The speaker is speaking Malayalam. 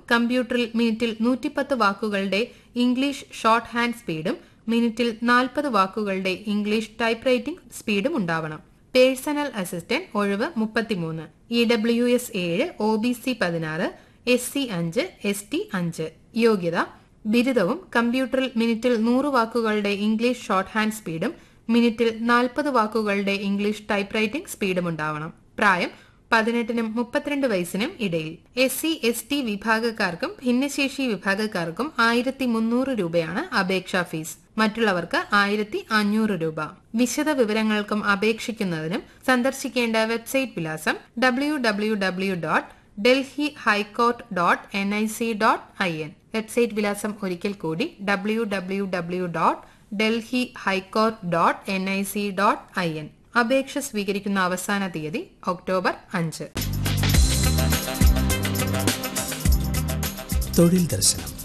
കമ്പ്യൂട്ടറിൽ മിനിറ്റിൽ നൂറ്റിപ്പത്ത് വാക്കുകളുടെ ഇംഗ്ലീഷ് ഷോർട്ട് ഹാൻഡ് സ്പീഡും മിനിറ്റിൽ നാൽപ്പത് വാക്കുകളുടെ ഇംഗ്ലീഷ് ടൈപ്പ് റൈറ്റിംഗ് സ്പീഡും ഉണ്ടാവണം പേഴ്സണൽ അസിസ്റ്റന്റ് ഒഴിവ് മുപ്പത്തിമൂന്ന് ഇ ഡബ്ല്യു എസ് ഏഴ് ഒ ബി സി പതിനാറ് എസ് സി അഞ്ച് എസ് ടി അഞ്ച് യോഗ്യത ബിരുദവും കമ്പ്യൂട്ടറിൽ മിനിറ്റിൽ നൂറ് വാക്കുകളുടെ ഇംഗ്ലീഷ് ഷോർട്ട് ഹാൻഡ് സ്പീഡും മിനിറ്റിൽ നാൽപ്പത് വാക്കുകളുടെ ഇംഗ്ലീഷ് ടൈപ്പ് റൈറ്റിംഗ് സ്പീഡും ഉണ്ടാവണം പ്രായം പതിനെട്ടിനും മുപ്പത്തിരണ്ട് വയസ്സിനും ഇടയിൽ എസ് സി എസ് ടി വിഭാഗക്കാർക്കും ഭിന്നശേഷി വിഭാഗക്കാർക്കും ആയിരത്തി മുന്നൂറ് രൂപയാണ് അപേക്ഷാ ഫീസ് മറ്റുള്ളവർക്ക് ആയിരത്തി അഞ്ഞൂറ് രൂപ വിശദ വിവരങ്ങൾക്കും അപേക്ഷിക്കുന്നതിനും സന്ദർശിക്കേണ്ട വെബ്സൈറ്റ് വിലാസം W W W dot Delhi high court dot N I C dot I N website വിലാസം ഒരിക്കൽ കൂടി W W W dot Delhi high court dot N I C dot I N അപേക്ഷ സ്വീകരിക്കുന്ന അവസാന തീയതി ഒക്ടോബർ അഞ്ച് തൊഴിൽ ദർശനം